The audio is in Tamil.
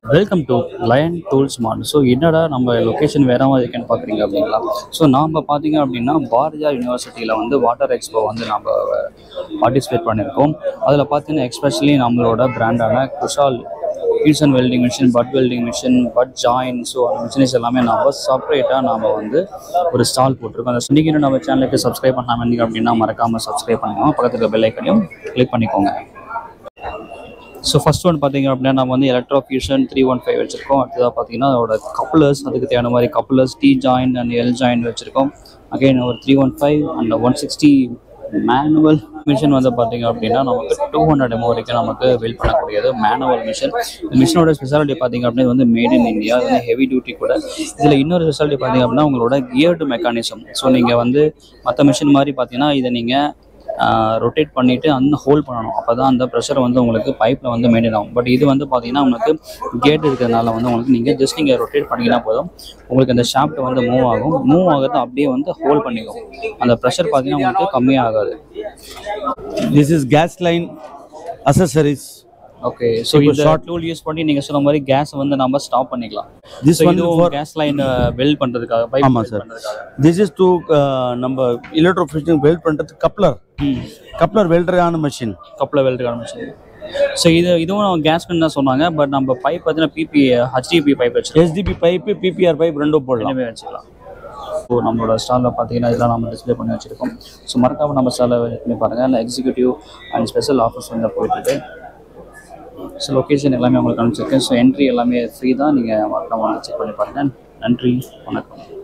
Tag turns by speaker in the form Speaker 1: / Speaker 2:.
Speaker 1: Welcome to Lion Tools Mart so என்னடா நம்ம லொக்கேஷன் வேற மாதிரி இருக்குன்னு பார்க்குறீங்க அப்படிங்களா ஸோ நாம் பார்த்தீங்க அப்படின்னா பாரதியார் யூனிவர்சிட்டியில் வந்து வாட்டர் எக்ஸ்போ வந்து நம்ம பார்ட்டிசிபேட் பண்ணியிருக்கோம் அதில் பார்த்தீங்கன்னா எக்ஸ்பெஷலி நம்மளோட பிராண்டான Kushal Heats and welding machine butt welding machine butt join so அந்த மிஷின்ஸ் எல்லாமே நம்ம செப்பரேட்டாக நாம் வந்து ஒரு ஸ்டால் போட்டிருக்கோம் அந்த இன்னைக்கு நம்ம சேனலுக்கு சப்ஸ்கிரைப் பண்ணாமல் இருந்தீங்க அப்படின்னா மறக்காமல் சப்ஸ்கிரைப் பண்ணிக்கோங்க பக்கத்தில் இருக்க பெல் ஐக்கனையும் கிளிக் பண்ணிக்கோங்க ஸோ ஃபர்ஸ்ட் ஒன் பார்த்தீங்க அப்படின்னா நம்ம வந்து electro fusion three one five வச்சிருக்கோம் அடுத்ததாக பார்த்தீங்கன்னா அதோட கப்புலர்ஸ் அதுக்கு தேவையான மாதிரி couplers T join and L join வச்சிருக்கோம் அகைன் ஒரு three one five and one sixty manual machine வந்து பார்த்தீங்க அப்படின்னா நமக்கு டூ ஹண்ட்ரட் எமோ வரைக்கும் நமக்கு பில்ட் பண்ணக்கூடியது மேனுவல் மிஷின் இந்த மிஷினோட ஸ்பெஷாலிட்டி பார்த்தீங்க அப்படின்னா இது வந்து மேட் இன் இந்தியா இது வந்து ஹெவி டியூட்டி கூட இதில் இன்னொரு ஸ்பெஷாலிட்டி பார்த்தீங்க அப்படின்னா உங்களோட கியர்டு மெக்கானிசம் ஸோ நீங்கள் வந்து மற்ற மிஷின் மாதிரி பார்த்தீங்கன்னா இதை நீங்கள் ரொட்டேட் பண்ணிவிட்டு அந்த ஹோல்ட் பண்ணணும் அப்போ தான் அந்த ப்ரெஷர் வந்து உங்களுக்கு பைப்பில் வந்து மெயின்டைன் ஆகும் பட் இது வந்து பார்த்தீங்கன்னா உங்களுக்கு கேட் இருக்கிறதுனால வந்து உங்களுக்கு நீங்கள் ஜஸ்ட் நீங்கள் ரொட்டேட் பண்ணிங்கன்னா போதும் உங்களுக்கு அந்த ஷாஃப்ட் வந்து மூவ் ஆகும் மூவ் ஆகிறது அப்படியே வந்து ஹோல்ட் பண்ணிக்கும் அந்த ப்ரெஷர் பார்த்தீங்கன்னா உங்களுக்கு கம்மியாகாது
Speaker 2: This is gas line accessories.
Speaker 1: Okay so
Speaker 2: இப்போ
Speaker 1: இந்த ஷார்ட் டூல் யூஸ் பண்ணி நீங்கள் சொன்ன மாதிரி கேஸ் வந்து நம்ம ஸ்டாப் பண்ணிக்கலாம்
Speaker 2: This
Speaker 1: So
Speaker 2: one
Speaker 1: இதுவும்
Speaker 2: for
Speaker 1: கேஸ் லைன் வெல்ட் பண்ணுறதுக்காக பைப்
Speaker 2: ஆமா sir this is to uh, நம்ம electro fishing weld பண்றது கப்ளர்
Speaker 1: ம்
Speaker 2: கப்ளர் வெல்டரான மிஷின்
Speaker 1: கப்பில் வெல்ட் ஆரம்பிச்சு ஸோ இது இதுவும் கேஸ் பின் தான் சொன்னாங்க பட் நம்ம பைப் பார்த்தீங்கன்னா பிபி ஹச்டிபி பைப் வச்சிருக்கோம்
Speaker 2: எஸ்டிபி பைப் பிபிஆர் பைப் ரெண்டும் போடலாம்
Speaker 1: ரெண்டுமே வச்சுக்கலாம் ஸோ நம்மளோட ஸ்டாலில் பார்த்தீங்கன்னா இதெல்லாம் நம்ம டிஸ்ப்ளே பண்ணி வச்சுருக்கோம் ஸோ மறக்காம நம்ம ஸ்டாலில் பண்ணி பாருங்கள் இல்லை எக்ஸிக்யூட்டிவ் அண்ட் ஸ்பெஷல் ஆஃபர்ஸ் வந்து போயிட்டுருக்கு ஸோ லொக்கேஷன் எல்லாமே உங்களுக்கு அனுப்பிச்சிருக்கேன் ஸோ என்ட்ரி எல்லாமே ஃப்ரீ தான் நீங்கள் மறக்காம வந்து செக் பண்ணி பாருங்கள் நன்றி வணக்கம்